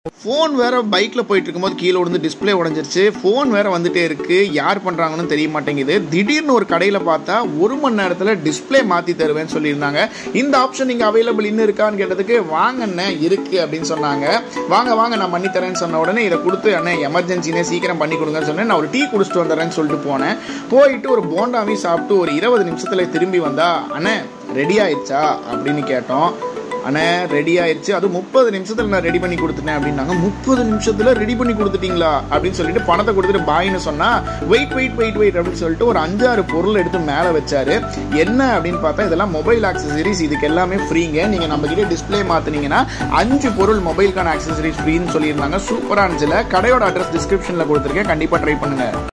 phone வேற பைக்கில் போயிட்டு இருக்கும்போது கீழே விழுந்து டிஸ்பிளே உடஞ்சிருச்சு ஃபோன் வேற வந்துட்டே இருக்கு யார் பண்ணுறாங்கன்னு தெரிய மாட்டேங்குது திடீர்னு ஒரு கடையில் பார்த்தா ஒரு மணி நேரத்தில் டிஸ்பிளே மாற்றி தருவேன்னு சொல்லியிருந்தாங்க இந்த ஆப்ஷன் இங்கே அவைலபிள் இன்னும் இருக்கான்னு கேட்டதுக்கு வாங்கண்ணே இருக்கு அப்படின்னு சொன்னாங்க வாங்க வாங்க நான் பண்ணி தரேன்னு சொன்ன உடனே இதை கொடுத்து அண்ணே எமர்ஜென்சினே சீக்கிரம் பண்ணி கொடுங்கன்னு சொன்னேன் நான் ஒரு டீ குடிச்சிட்டு வந்துடுறேன்னு சொல்லிட்டு போனேன் போயிட்டு ஒரு போண்டாவையும் சாப்பிட்டு ஒரு இருபது நிமிஷத்தில் திரும்பி வந்தா அண்ணே ரெடி ஆயிடுச்சா அப்படின்னு கேட்டோம் அண்ணே ரெடி ஆயிடுச்சு அது முப்பது நிமிஷத்துல நான் ரெடி பண்ணி கொடுத்துட்டேன் அப்படின்னாங்க முப்பது நிமிஷத்துல ரெடி பண்ணி கொடுத்துட்டீங்களா அப்படின்னு சொல்லிட்டு பணத்தை கொடுத்துட்டு பாயின்னு சொன்னா வெயிட் வெயிட் வெயிட் வெயிட் அப்படின்னு சொல்லிட்டு ஒரு அஞ்சாறு பொருள் எடுத்து மேலே வச்சாரு என்ன அப்படின்னு பார்த்தா இதெல்லாம் மொபைல் ஆக்சசரிஸ் இதுக்கு எல்லாமே ஃப்ரீங்க நீங்க நம்ம கிட்ட டிஸ்பிளே மாத்தினீங்கன்னா அஞ்சு பொருள் மொபைலுக்கான ஆக்சசரிஸ் ஃப்ரீன்னு சொல்லியிருந்தாங்க சூப்பரா இருந்துச்சுல கடையோட அட்ரஸ் டிஸ்கிரிப்ஷன்ல கொடுத்துருக்கேன் கண்டிப்பா ட்ரை பண்ணுங்க